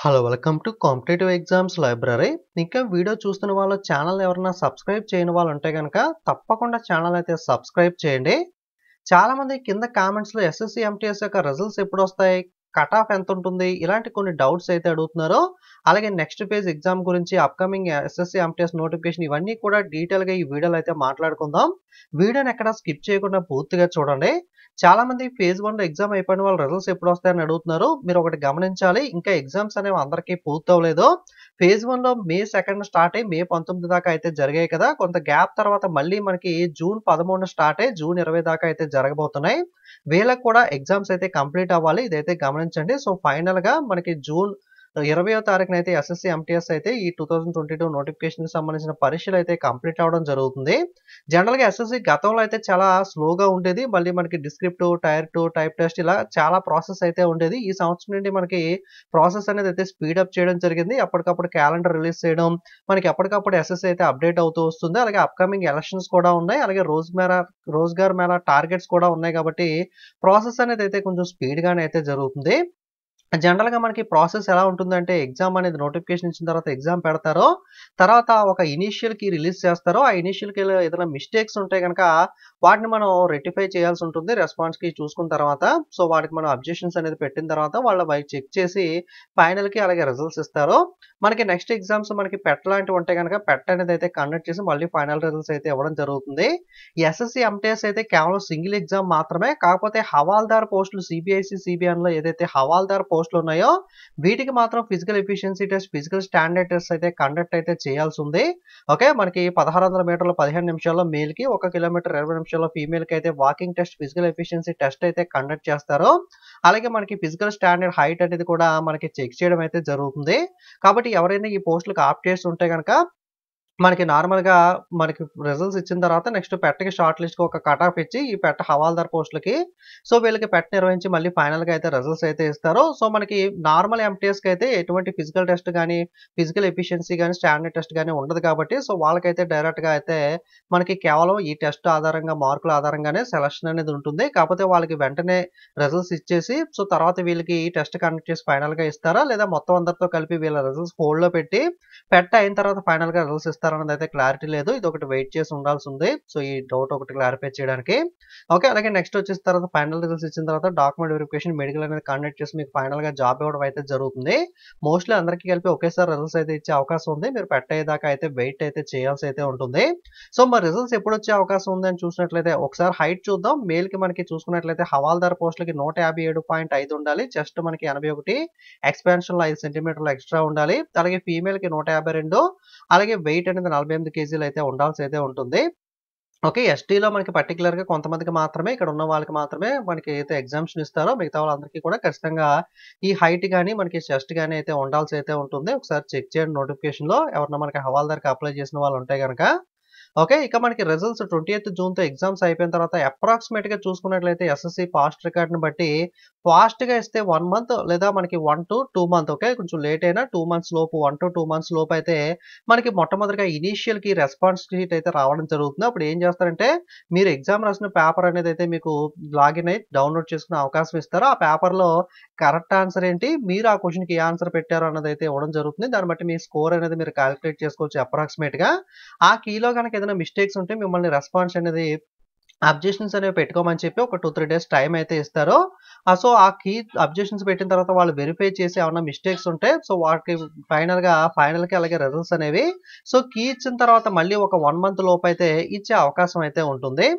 Hello welcome to competitive exams library ఇంకా video చూస్తున్న వాళ్ళు ఛానల్ ఎవరైనా సబ్స్క్రైబ్ చేయని వాళ్ళు ఉంటే కనుక తప్పకుండా ఛానల్ అయితే సబ్స్క్రైబ్ చేయండి చాలా మంది కింద కామెంట్స్ లో ఎస్ఎస్సి ఎంటీఎస్ యొక్క రిజల్ట్స్ ఎప్పుడు వస్తాయి కట్ ఆఫ్ ఎంత ఉంటుంది ఇలాంటి కొన్ని డౌట్స్ అయితే అడుగుతున్నారు అలాగే నెక్స్ట్ పేజ్ ఎగ్జామ్ గురించి అప్కమింగ్ ఎస్ఎస్సి ఎంటీఎస్ నోటిఫికేషన్ ఇవన్నీ కూడా డీటెయిల్ గా ఈ వీడియోలో అయితే మాట్లాడుకుందాం వీడియోని ఎక్కడ స్కిప్ చేయకుండా పూర్తిగా చూడండి చాలా మంది ఫేజ్ వన్ లో ఎగ్జామ్ అయిపోయిన వాళ్ళ రిజల్ట్స్ ఎప్పుడు వస్తాయని అడుగుతున్నారు మీరు ఒకటి గమనించాలి ఇంకా ఎగ్జామ్స్ అనేవి అందరికీ పూర్తవలేదు ఫేజ్ వన్ లో మే సెకండ్ స్టార్ట్ అయ్యి మే పంతొమ్మిది దాకా అయితే జరిగాయి కదా కొంత గ్యాప్ తర్వాత మళ్ళీ మనకి జూన్ పదమూడు స్టార్ట్ అయ్యి జూన్ ఇరవై దాకా అయితే జరగబోతున్నాయి వీళ్ళకి కూడా ఎగ్జామ్స్ అయితే కంప్లీట్ అవ్వాలి ఇదైతే గమనించండి సో ఫైనల్ గా మనకి జూన్ ఇరవయో తారీఖున అయితే ఎస్ఎస్సి ఎంటీఎస్ అయితే ఈ two thousand twenty two notification కి సంబంధించిన పరీక్షలు అయితే కంప్లీట్ అవ్వడం జరుగుతుంది జనరల్ గా ఎస్ఎస్సి గతంలో అయితే చాలా స్లోగా ఉండేది మళ్ళీ మనకి descriptive tier two type test ఇలా చాలా ప్రాసెస్ అయితే ఉండేది ఈ సంవత్సరం నుండి మనకి ప్రాసెస్ అనేది అయితే స్పీడ్ అప్ చేయడం జరిగింది అప్పటికప్పుడు క్యాలెండర్ రిలీజ్ చేయడం మనకి ఎప్పటికప్పుడు ఎస్ఎస్సి అయితే అప్డేట్ అవుతూ వస్తుంది అలాగే అప్కమింగ్ ఎలక్షన్స్ కూడా ఉన్నాయి అలాగే రోజ్ మేర రోజ్గార్ మేళ టార్గెట్స్ కూడా ఉన్నాయి కాబట్టి ప్రాసెస్ అనేది అయితే కొంచెం స్పీడ్ గానే అయితే జరుగుతుంది జనరల్ గా మనకి ప్రాసెస్ ఎలా ఉంటుందంటే ఎగ్జామ్ అనేది నోటిఫికేషన్ ఇచ్చిన తర్వాత ఎగ్జామ్ పెడతారో తర్వాత ఒక ఇనిషియల్ కి రిలీజ్ చేస్తారో ఆ ఇనిషియల్ కి ఏదైనా మిస్టేక్స్ ఉంటే కనుక వాటిని మనం రెక్టిఫై చేయాల్సి ఉంటుంది రెస్పాన్స్ కి చూసుకున్న తర్వాత సో వాటికి మనం అబ్జెక్షన్స్ అనేది పెట్టిన తర్వాత వాళ్ళ వైపు చెక్ చేసి ఫైనల్ కి అలాగే రిజల్ట్స్ ఇస్తారు మనకి నెక్స్ట్ ఎగ్జామ్స్ మనకి పెట్ లాంటివి ఉంటే కనుక పెట్ అనేది అయితే కండక్ట్ చేసి మళ్ళీ ఫైనల్ రిజల్ట్స్ అయితే ఇవ్వడం జరుగుతుంది ఎస్ఎస్సి ఎంటీఎస్ అయితే కేవలం సింగిల్ ఎగ్జామ్ మాత్రమే కాకపోతే హవాల్దార్ పోస్టులు సిబిఐసి సిబిఎన్ లో ఏదైతే హవాల్దార్ పోస్టులు ఉన్నాయో వీటికి మాత్రం physical efficiency test physical standard test అయితే కండక్ట్ అయితే చేయాల్సి ఉంది ఓకే మనకి పదహారు వందల మీటర్లు పదిహేను నిమిషాల్లో మేల్ కి ఒక కిలోమీటర్ ఇరవై నిమిషాల్లో ఫీమేల్ కి అయితే walking test physical efficiency test అయితే కండక్ట్ చేస్తారు అలాగే మనకి ఫిజికల్ స్టాండర్డ్ హైట్ అనేది కూడా మనకి చెక్ చేయడం అయితే జరుగుతుంది కాబట్టి ఎవరైనా ఈ పోస్టులకు ఆప్ట్ చేసి ఉంటే కనుక మనకి నార్మల్ గా మనకి రిజల్ట్స్ ఇచ్చిన తర్వాత నెక్స్ట్ పెట్టకి షార్ట్ లిస్ట్ కి ఒక కట్ ఆఫ్ ఇచ్చి ఈ పెట్ట హవాల్దార్ పోస్టులకి సో వీళ్ళకి పెట్ట నిర్వహించి మళ్ళీ ఫైనల్ గా అయితే రిజల్ట్స్ అయితే ఇస్తారు సో మనకి నార్మల్ ఎంటీఎస్ కి అయితే ఎటువంటి ఫిజికల్ టెస్ట్ కానీ ఫిజికల్ ఎఫిషియన్సీ కానీ స్టాండర్డ్ టెస్ట్ కానీ ఉండదు కాబట్టి సో వాళ్ళకైతే డైరెక్ట్ గా అయితే మనకి కేవలం ఈ టెస్ట్ ఆధారంగా మార్కుల ఆధారంగానే సెలక్షన్ అనేది ఉంటుంది కాకపోతే వాళ్ళకి వెంటనే రిజల్ట్స్ ఇచ్చేసి సో తర్వాత వీళ్ళకి ఈ టెస్ట్ కండక్ట్ చేసి ఫైనల్ గా ఇస్తారా లేదా మొత్తం అందరితో కలిపి వీళ్ళ రిజల్ట్స్ హోల్డ్ లో పెట్టి పెట్ట అయిన తర్వాత ఫైనల్ గా రిజల్ట్స్ ఇస్తారు అన్నది అయితే క్లారిటీ లేదు ఇది ఒకటి వెయిట్ చేసి ఉండాల్సి ఉంది సో ఈ డౌట్ ఒకటి క్లారిఫై చేయడానికి ఓకే అలాగే నెక్స్ట్ వచ్చేసిన తర్వాత ఫైనల్ రిజల్ట్స్ ఇచ్చిన తర్వాత డాక్యుమెంట్ వెరిఫికేషన్ మెడికల్ అనేది కండక్ట్ చేసి మీకు ఫైనల్ గా జాబ్ ఇవ్వడం అయితే జరుగుతుంది మోస్ట్లీ అందరికీ కలిపి ఒకేసారి రిజల్ట్స్ అయితే ఇచ్చే అవకాశం ఉంది మీరు పెట్టేదాకా అయితే వెయిట్ అయితే చేయాల్సి అయితే ఉంటుంది సో మరి రిజల్ట్స్ ఎప్పుడు వచ్చే అవకాశం ఉంది అని చూసినట్లయితే ఒకసారి హైట్ చూద్దాం మేల్ కి మనకి చూసుకున్నట్లయితే హవాల్దార్ పోస్టులకి నూట యాభై ఏడు పాయింట్ ఐదు ఉండాలి చెస్ట్ మనకి ఎనభై ఒకటి ఎక్స్పాన్షన్ లో ఐదు సెంటీమీటర్లు ఎక్స్ట్రా ఉండాలి అలాగే ఫీమేల్ కి నూట యాభై రెండు అలాగే వెయిట్ అనేది నలభై ఎనిమిది కేజీలు అయితే ఉండాల్సి అయితే ఉంటుంది ఓకే ఎస్టీలో మనకి పర్టికులర్ గా కొంతమందికి మాత్రమే ఇక్కడ ఉన్న వాళ్ళకి మాత్రమే మనకి అయితే ఎగ్జామ్షన్ ఇస్తారో మిగతా వాళ్ళందరికీ కూడా ఖచ్చితంగా ఈ హైట్ కానీ మనకి చెస్ట్ కానీ అయితే ఉండాల్సి అయితే ఉంటుంది ఒకసారి చెక్ చేయండి నోటిఫికేషన్ లో ఎవరన్నా మనకి హవాల్దార్కి అప్లై చేసిన వాళ్ళు ఉంటే కనుక ఓకే ఇక మనకి రిజల్ట్స్ ట్వంటీ ఎయిత్ జూన్ తో ఎగ్జామ్స్ అయిపోయిన తర్వాత అప్రాక్సిమేట్ గా చూసుకున్నట్లయితే ఎస్ఎస్సి పాస్ట్ రికార్డ్ ని బట్టి ఫాస్ట్ గా ఇస్తే వన్ మంత్ లేదా మనకి one to two month okay కొంచెం లేట్ అయినా టూ మంత్స్ లోపు వన్ టు టూ మంత్స్ లోపు అయితే మనకి మొట్టమొదటిగా ఇనీషియల్ కి రెస్పాన్స్ షీట్ అయితే రావడం జరుగుతుంది అప్పుడు ఏం చేస్తారంటే మీరు ఎగ్జామ్ రాసిన పేపర్ అనేది అయితే మీకు లాగిన్ అయ్యి డౌన్లోడ్ చేసుకునే అవకాశం ఇస్తారు ఆ పేపర్ లో కరెక్ట్ ఆన్సర్ ఏంటి మీరు ఆ క్వశ్చన్ కి ఏ ఆన్సర్ పెట్టారు అన్నది అయితే ఇవ్వడం జరుగుతుంది దాన్ని బట్టి మీ స్కోర్ అనేది మీరు క్యాలిక్యులేట్ చేసుకోవచ్చు అప్రాక్సిమేట్ గా ఆ కీలో కనుక ఏదైనా మిస్టేక్స్ ఉంటే మిమ్మల్ని రెస్పాన్స్ అనేది అబ్జెక్షన్స్ అనేవి పెట్టుకోమని చెప్పి ఒక టూ త్రీ డేస్ టైం అయితే ఇస్తారు సో ఆ కీ అబ్జెక్షన్స్ పెట్టిన తర్వాత వాళ్ళు వెరిఫై చేసి ఏమైనా మిస్టేక్స్ ఉంటే సో వాటికి ఫైనల్ గా ఫైనల్ కి అలాగే రిజల్ట్స్ అనేవి సో కీ ఇచ్చిన తర్వాత మళ్ళీ ఒక వన్ మంత్ లోపు అయితే ఇచ్చే అవకాశం అయితే ఉంటుంది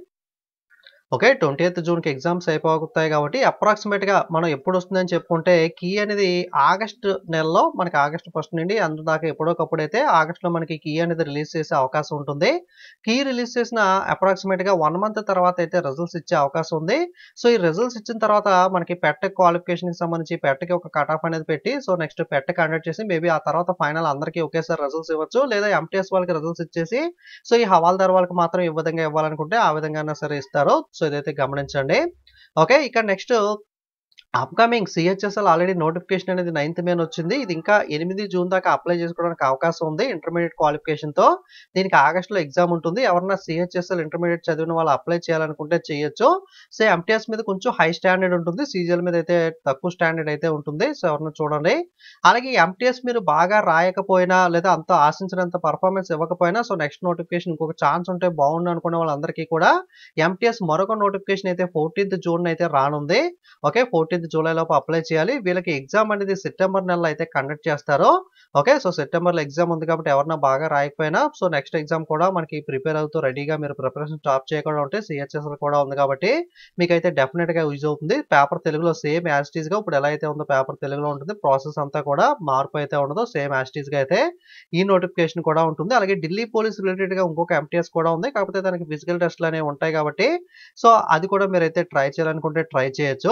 ఓకే ట్వంటీ ఎయిత్ జూన్కి ఎగ్జామ్స్ అయిపోతాయి కాబట్టి అప్రాక్సిమేట్ గా మనం ఎప్పుడు వస్తుందని చెప్పుకుంటే కీ అనేది ఆగస్ట్ నెలలో మనకి ఆగస్ట్ ఫస్ట్ నుండి అందు దాకా ఎప్పుడోకప్పుడు అయితే ఆగస్ట్ లో మనకి కీ అనేది రిలీజ్ చేసే అవకాశం ఉంటుంది కీ రిలీజ్ చేసిన అప్రాక్సిమేట్ గా వన్ మంత్ తర్వాత అయితే రిజల్ట్స్ ఇచ్చే అవకాశం ఉంది సో ఈ రిజల్ట్స్ ఇచ్చిన తర్వాత మనకి పెట్ట క్వాలిఫికేషన్ కి సంబంధించి పెట్టకి ఒక కట్ ఆఫ్ అనేది పెట్టి సో నెక్స్ట్ పెట్ట కండక్ట్ చేసి మేబీ ఆ తర్వాత ఫైనల్ అందరికీ ఒకేసారి రిజల్ట్స్ ఇవ్వచ్చు లేదా ఎంటీఎస్ వాళ్ళకి రిజల్ట్స్ ఇచ్చేసి సో ఈ హవాల్దార్ వాళ్ళకి మాత్రం ఈ విధంగా ఇవ్వాలనుకుంటే ఆ విధంగా సరే ఇస్తారు సో ఇదైతే గమనించండి ఓకే ఇక్కడ next upcoming CHSL already notification అనేది నైన్త్ మేన్ వచ్చింది ఇది ఇంకా ఎనిమిది జూన్ దాకా అప్లై చేసుకోవడానికి అవకాశం ఉంది ఇంటర్మీడియట్ క్వాలిఫికేషన్తో దీనికి ఆగస్టులో ఎగ్జామ్ ఉంటుంది ఎవరన్నా సిహెచ్ఎస్ఎల్ ఇంటర్మీడియట్ చదివిన వాళ్ళు అప్లై చేయాలనుకుంటే చేయొచ్చు సో ఎంటీఎస్ మీద కొంచెం హై స్టాండర్డ్ ఉంటుంది సీజీఎల్ మీద అయితే తక్కువ స్టాండర్డ్ అయితే ఉంటుంది సో ఎవరన్నా చూడండి అలాగే ఎంటీఎస్ మీరు బాగా రాయకపోయినా లేదా అంత ఆశించినంత పర్ఫార్మెన్స్ ఇవ్వకపోయినా సో నెక్స్ట్ నోటిఫికేషన్ ఇంకొక ఛాన్స్ ఉంటే బాగుండు అనుకునే వాళ్ళందరికీ కూడా ఎంటీఎస్ మరొక నోటిఫికేషన్ అయితే ఫోర్టీన్త్ జూన్ అయితే రానుంది ఓకే ఫోర్టీన్త్ జూలై లోపు అప్లై చేయాలి వీళ్ళకి ఎగ్జామ్ అనేది సెప్టెంబర్ నెలలో అయితే కండక్ట్ చేస్తారు ఓకే సో సెప్టెంబర్లో ఎగ్జామ్ ఉంది కాబట్టి ఎవరన్నా బాగా రాయకపోయినా సో నెక్స్ట్ ఎగ్జామ్ కూడా మనకి ప్రిపేర్ అవుతూ రెడీగా మీరు ప్రిపరేషన్ స్టాప్ చేయకుండా ఉంటే సిహెచ్ఎస్ఎల్ కూడా ఉంది కాబట్టి మీకు అయితే డెఫినెట్గా యూజ్ అవుతుంది పేపర్ తెలుగులో సేమ్ యాస్టీస్గా ఇప్పుడు ఎలా అయితే ఉందో పేపర్ తెలుగులో ఉంటుంది ప్రాసెస్ అంతా కూడా మార్పు అయితే ఉండదు సేమ్ యాస్టీస్గా అయితే ఈ నోటిఫికేషన్ కూడా ఉంటుంది అలాగే ఢిల్లీ పోలీస్ రిలేటెడ్గా ఇంకొక ఎంటీఎస్ కూడా ఉంది కాకపోతే దానికి ఫిజికల్ టెస్ట్లు అనేవి ఉంటాయి కాబట్టి సో అది కూడా మీరైతే ట్రై చేయాలనుకుంటే ట్రై చేయొచ్చు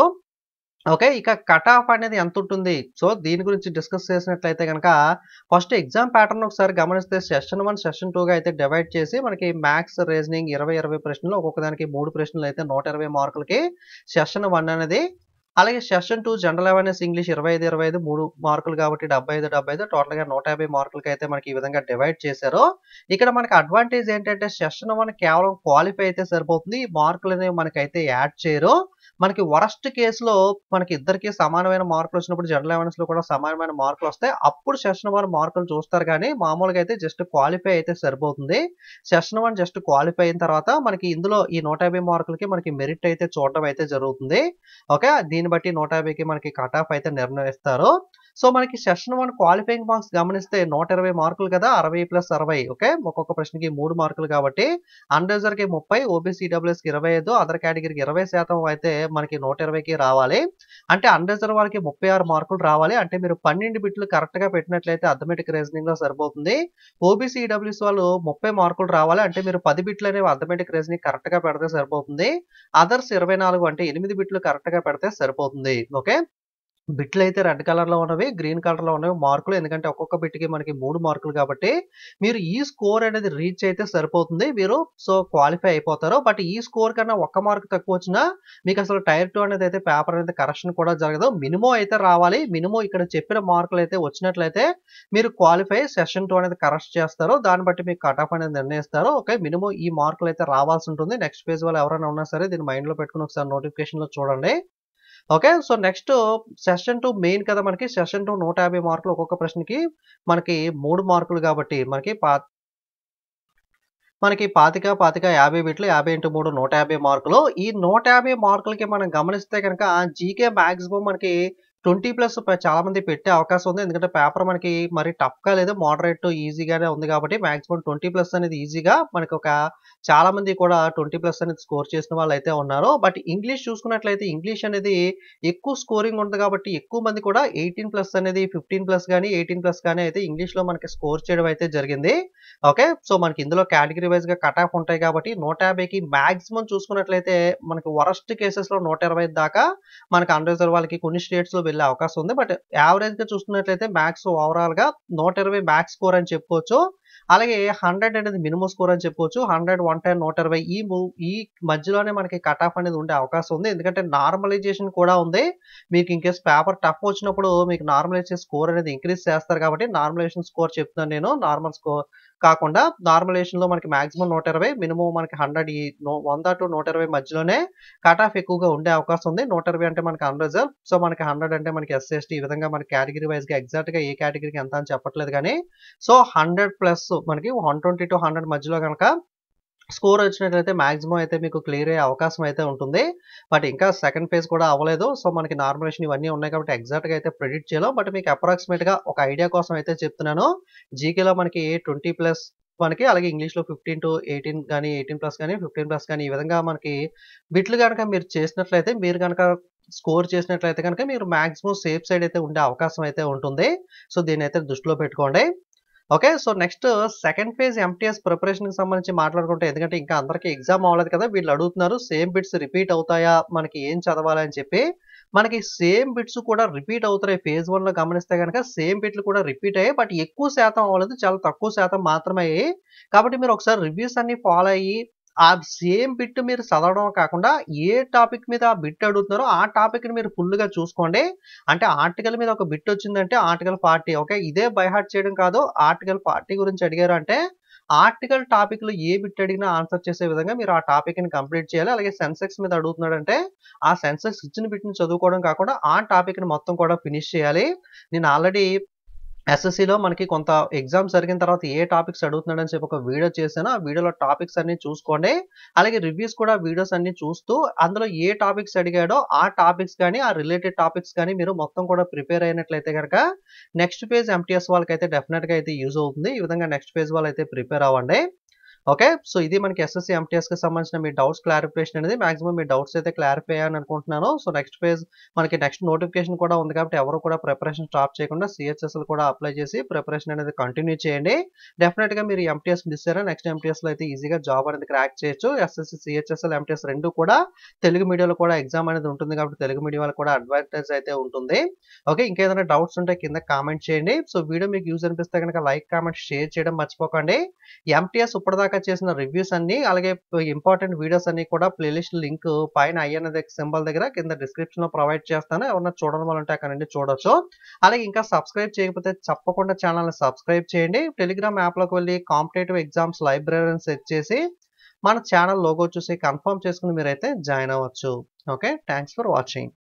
ఓకే ఇక కట్ ఆఫ్ అనేది ఎంత ఉంటుంది సో దీని గురించి డిస్కస్ చేసినట్లయితే కనుక ఫస్ట్ ఎగ్జామ్ ప్యాటర్న్ ఒకసారి గమనిస్తే సెషన్ వన్ సెషన్ టూగా అయితే డివైడ్ చేసి మనకి మ్యాథ్స్ రీజనింగ్ ఇరవై ఇరవై ప్రశ్నలు ఒక్కొక్క దానికి మూడు ప్రశ్నలు అయితే నూట ఇరవై మార్కులకి సెషన్ వన్ అనేది అలాగే session two general awareness English ఇరవై ఐదు ఇరవై ఐదు మూడు మార్కులు కాబట్టి డెబ్బై ఐదు డెబ్బై ఐదు టోటల్గా నూట యాభై మార్కులకి అయితే మనకి ఈ విధంగా డివైడ్ చేశారు ఇక్కడ మనకి అడ్వాంటేజ్ ఏంటంటే సెషన్ వన్ కేవలం క్వాలిఫై అయితే సరిపోతుంది ఈ మార్కులు అనేవి మనకైతే యాడ్ చేయరు మనకి వరస్ట్ కేసులో మనకి ఇద్దరికి సమానమైన మార్కులు వచ్చినప్పుడు జనరల్ అవేర్నెస్ లో కూడా సమానమైన మార్కులు వస్తాయి అప్పుడు సెషన్ వన్ మార్కులు చూస్తారు కానీ మామూలుగా అయితే జస్ట్ క్వాలిఫై అయితే సరిపోతుంది సెషన్ వన్ జస్ట్ క్వాలిఫై అయిన తర్వాత మనకి ఇందులో ఈ నూట యాభై మార్కులకి మనకి మెరిట్ అయితే చూడడం అయితే జరుగుతుంది ఓకే దీని బట్టి నూట యాభైకి మనకి కట్ ఆఫ్ అయితే నిర్ణయిస్తారు సో మనకి సెషన్ వన్ క్వాలిఫైయింగ్ మార్క్స్ గమనిస్తే నూట ఇరవై మార్కులు కదా అరవై ప్లస్ అరవై ఓకే ఒక్కొక్క ప్రశ్నకి మూడు మార్కులు కాబట్టి అన్రిజర్వ్కి ముప్పై ఓబీసీ కి ఇరవై ఐదు అదర్ కేటగిరీకి ఇరవై శాతం అయితే మనకి నూట ఇరవైకి రావాలి అంటే అన్రిజర్వ్ వాళ్ళకి ముప్పై ఆరు మార్కులు రావాలి అంటే మీరు పన్నెండు బిట్లు కరెక్ట్ గా పెట్టినట్లయితే అథమెటిక్ రీజనింగ్ లో సరిపోతుంది ఓబీసీ ఈడబ్ల్యూస్ వాళ్ళు ముప్పై మార్కులు రావాలి అంటే మీరు పది బిట్లు అనేవి అథమెటిక్ రీజనింగ్ కరెక్ట్ గా పెడితే సరిపోతుంది అదర్స్ ఇరవై నాలుగు అంటే ఎనిమిది బిట్లు కరెక్ట్ గా పెడితే సరిపోతుంది ఓకే బిట్లు అయితే రెడ్ కలర్ లో ఉన్నవి గ్రీన్ కలర్ లో ఉన్నవి మార్కులు ఎందుకంటే ఒక్కొక్క బిట్కి మనకి మూడు మార్కులు కాబట్టి మీరు ఈ స్కోర్ అనేది రీచ్ అయితే సరిపోతుంది మీరు సో క్వాలిఫై అయిపోతారు బట్ ఈ స్కోర్ కన్నా ఒక్క మార్క్ తక్కువ వచ్చినా మీకు అసలు టైర్ టూ అనేది అయితే పేపర్ అనేది కరెక్షన్ కూడా జరగదు మినిమం అయితే రావాలి మినిమం ఇక్కడ చెప్పిన మార్కులు అయితే వచ్చినట్లయితే మీరు క్వాలిఫై సెషన్ టూ అనేది కరెక్ట్ చేస్తారు దాన్ని బట్టి మీకు కట్ ఆఫ్ అనేది నిర్ణయిస్తారు ఓకే మినిమం ఈ మార్కులు అయితే రావాల్సి ఉంటుంది నెక్స్ట్ పేజ్ వాళ్ళు ఎవరైనా ఉన్నా సరే దీన్ని మైండ్ లో పెట్టుకుని ఒకసారి నోటిఫికేషన్ లో చూడండి okay so next session two main కదా మనకి సెషన్ టూ నూట యాభై మార్కులు ఒక్కొక్క ప్రశ్నకి మనకి మూడు మార్కులు కాబట్టి మనకి పా మనకి పాతిక పాతిక యాభై బిట్లు యాభై ఇంటూ మూడు నూట యాభై మార్కులు ఈ నూట యాభై మార్కులకి మనం గమనిస్తే కనుక జీకే మ్యాక్సిమం మనకి ట్వంటీ ప్లస్ చాలా మంది పెట్టే అవకాశం ఉంది ఎందుకంటే పేపర్ మనకి మరి టఫ్ గా లేదు మోడరేట్ ఈజీగానే ఉంది కాబట్టి మాక్సిమం ట్వంటీ ప్లస్ అనేది ఈజీగా మనకి ఒక చాలా మంది కూడా ట్వంటీ ప్లస్ అనేది స్కోర్ చేసిన వాళ్ళు అయితే ఉన్నారు బట్ ఇంగ్లీష్ చూసుకున్నట్లయితే ఇంగ్లీష్ అనేది ఎక్కువ స్కోరింగ్ ఉంటుంది కాబట్టి ఎక్కువ మంది కూడా ఎయిటీన్ ప్లస్ అనేది ఫిఫ్టీన్ ప్లస్ కానీ ఎయిటీన్ ప్లస్ కానీ అయితే ఇంగ్లీష్ లో మనకి స్కోర్ చేయడం అయితే జరిగింది ఓకే సో మనకి ఇందులో కేటగిరీ వైజ్ గా కట్ ఆఫ్ ఉంటాయి కాబట్టి నూట యాభైకి మాక్సిమం చూసుకున్నట్లయితే మనకి వరస్ట్ కేసెస్ లో నూట ఇరవై దాకా మనకి అన్రిజర్వ్ వాళ్ళకి కొన్ని స్టేట్స్ లో వెళ్ళే అవకాశం ఉంది బట్ యావరేజ్ గా చూసుకున్నట్లయితే మ్యాథ్స్ ఓవరాల్ గా నూట ఇరవై మ్యాథ్స్ స్కోర్ అని చెప్పుకోవచ్చు అలాగే హండ్రెడ్ అనేది మినిమం స్కోర్ అని చెప్పుకోవచ్చు హండ్రెడ్ వన్ టెన్ నూట ఇరవై ఈ మూవ్ ఈ మధ్యలోనే మనకి కట్ ఆఫ్ అనేది ఉండే అవకాశం ఉంది ఎందుకంటే నార్మలైజేషన్ కూడా ఉంది మీకు ఇన్కేస్ పేపర్ టఫ్ వచ్చినప్పుడు మీకు నార్మలైజేషన్ స్కోర్ అనేది ఇంక్రీజ్ చేస్తారు కాబట్టి నార్మలైజేషన్ స్కోర్ చెప్తున్నాను నేను నార్మల్ స్కోర్ కాకుండా నార్మలైజేషన్ లో మనకి మాక్సిమం నూట ఇరవై మినిమం మనకి హండ్రెడ్ ఈ వంద టు నూట ఇరవై మధ్యలోనే కట్ ఆఫ్ ఎక్కువగా ఉండే అవకాశం ఉంది నూట ఇరవై అంటే మనకి అన్రిజర్వ్ సో మనకి హండ్రెడ్ అంటే మనకి ఎస్ఎస్టీ ఈ విధంగా మనకి కేటగిరీ వైజ్ గా ఎగ్జాక్ట్ గా ఏ కేటగిరీకి ఎంత అని చెప్పట్లేదు కానీ సో హండ్రెడ్ ప్లస్ మనకి వన్ ట్వంటీ టు హండ్రెడ్ మధ్యలో కనుక స్కోర్ వచ్చినట్లయితే మాక్సిమం అయితే మీకు క్లియర్ అయ్యే అవకాశం అయితే ఉంటుంది బట్ ఇంకా సెకండ్ ఫేజ్ కూడా అవ్వలేదు సో మనకి నార్మలేషన్ ఇవన్నీ ఉన్నాయి కాబట్టి ఎగ్జాక్ట్గా అయితే ప్రెడిక్ట్ చేయలేం బట్ మీకు అప్రాక్సిమేట్గా ఒక ఐడియా కోసం అయితే చెప్తున్నాను జీకేలో మనకి ట్వంటీ ప్లస్ మనకి అలాగే ఇంగ్లీష్లో ఫిఫ్టీన్ టు ఎయిటీన్ కానీ ఎయిటీన్ ప్లస్ కానీ ఫిఫ్టీన్ ప్లస్ కానీ ఈ విధంగా మనకి బిట్లు కనుక మీరు చేసినట్లయితే మీరు కనుక స్కోర్ చేసినట్లయితే కనుక మీరు మాక్సిమం సేఫ్ సైడ్ అయితే ఉండే అవకాశం అయితే ఉంటుంది సో దీన్ని అయితే దృష్టిలో పెట్టుకోండి okay so next second phase MTS preparation కి సంబంధించి మాట్లాడుకుంటే ఎందుకంటే ఇంకా అందరికీ ఎగ్జామ్ అవ్వలేదు కదా వీళ్ళు అడుగుతున్నారు సేమ్ బిట్స్ రిపీట్ అవుతాయా మనకి ఏం చదవాలి అని చెప్పి మనకి సేమ్ బిట్స్ కూడా రిపీట్ అవుతాయి ఫేజ్ వన్ లో గమనిస్తే కనుక సేమ్ బిట్లు కూడా రిపీట్ అయ్యాయి బట్ ఎక్కువ శాతం అవ్వలేదు చాలా తక్కువ శాతం మాత్రమే అయ్యాయి కాబట్టి మీరు ఒకసారి రివ్యూస్ అన్ని ఫాలో అయ్యి ఆ సేమ్ బిట్ మీరు చదవడం కాకుండా ఏ టాపిక్ మీద ఆ బిట్ అడుగుతున్నారో ఆ టాపిక్‌ని మీరు ఫుల్‌గా చూసుకోండి. అంటే ఆర్టికల్ మీద ఒక బిట్ వచ్చిందంటే ఆర్టికల్ 40 ఓకే. ఇదే బై హార్ట్ చేయడం కాదు. ఆర్టికల్ 40 గురించి అడిగారు అంటే ఆర్టికల్ టాపిక్‌లో ఏ బిట్ అడిగినా ఆన్సర్ చేసే విధంగా మీరు ఆ టాపిక్‌ని కంప్లీట్ చేయాలి. అలాగే సెన్సెక్స్ మీద అడుగుతున్నాడంటే ఆ సెన్సెక్స్ ఇచ్చిన బిట్‌ని చదువుకోవడం కాకుండా ఆ టాపిక్‌ని మొత్తం కూడా ఫినిష్ చేయాలి. నేను ఆల్రెడీ ఎస్ఎస్‌సిలో మనకి కొంత ఎగ్జామ్స్ జరిగిన తర్వాత ఏ టాపిక్స్ అడుగుతున్నాడని చెప్పి ఒక వీడియో చేశాను. ఆ వీడియోలో టాపిక్స్ అన్నీ చూసుకోండి. అలాగే రివ్యూస్ కూడా వీడియోస్ అన్నీ చూస్తూ అందులో ఏ టాపిక్స్ అడిగాడో ఆ టాపిక్స్ గాని, ఆ రిలేటెడ్ టాపిక్స్ గాని మీరు మొత్తం కూడా ప్రిపేర్ అయినట్లయితే గనక నెక్స్ట్ పేజ్ ఎంటీఎస్ వాళ్ళకైతే డెఫినిట్‌గా అయితే యూజ్ అవుతుంది. ఈ విధంగా నెక్స్ట్ పేజ్ వాళ్ళైతే ప్రిపేర్ అవ్వండి. ఓకే. సో ఇది మనకి ఎస్ఎస్‌సి ఎంటీఎస్‌కి సంబంధించిన మీ డౌట్స్ క్లారిఫికేషన్ అనేది మాక్సిమం మీ డౌట్స్ అయితే క్లారిఫై అయ్యాయని అనుకుంటున్నాను. సో నెక్స్ట్ పేజ్ మనకి నెక్స్ట్ నోటిఫికేషన్ కూడా ఉంది కాబట్టి ఎవరు కూడా ప్రిపరేషన్ స్టాప్ చేయకుండా సీహెచ్ఎస్ఎల్ కూడా అప్లై చేసి ప్రిపరేషన్ అనేది కంటిన్యూ చేయండి. డెఫినిట్‌గా మీరు ఎంటీఎస్ మిస్ అయ్యారా నెక్స్ట్ ఎంటీఎస్‌లో అయితే ఈజీగా జాబ్ అనేది క్రాక్ చేయొచ్చు. ఎస్ఎస్‌సి, సీహెచ్ఎస్ఎల్, ఎంటీఎస్ 2 కూడా తెలుగు మీడియంలో కూడా ఎగ్జామ్ అనేది ఉంటుంది కాబట్టి తెలుగు మీడియం వాళ్ళకి కూడా అడ్వాంటేజ్ అయితే ఉంటుంది. ఓకే. ఇంకేదైనా డౌట్స్ ఉంటే కింద కామెంట్ చేయండి. సో వీడియో మీకు యూజ్ అనిపిస్తే గనక లైక్, కామెంట్, షేర్ చేయడం మర్చిపోకండి. ఎంటీఎస్ ఇప్పటిదాకా చేసిన రివ్యూస్ అన్నీ అలాగే ఇంపార్టెంట్ వీడియోస్ అన్నీ కూడా ప్లేలిస్ట్ లింక్ పైన ఐ అనే సింబల్ దగ్గర కింద డిస్క్రిప్షన్‌లో ప్రొవైడ్ చేస్తాను. ఎవరైనా చూడని వాళ్ళు ఉంటే అక్కడ నుండి చూడొచ్చు. అలాగే ఇంకా సబ్స్క్రైబ్ చేయకపోతే తప్పకుండా ఛానెల్‌ని సబ్స్క్రైబ్ చేయండి. టెలిగ్రామ్ యాప్‌లోకి వెళ్లి కాంపిటేటివ్ ఎగ్జామ్స్ లైబ్రరీ అని సెర్చ్ చేసి మన ఛానెల్ లోగో చూసి కన్ఫర్మ్ చేసుకొని మీరైతే జాయిన్ అవ్వచ్చు. ఓకే. Thanks for watching.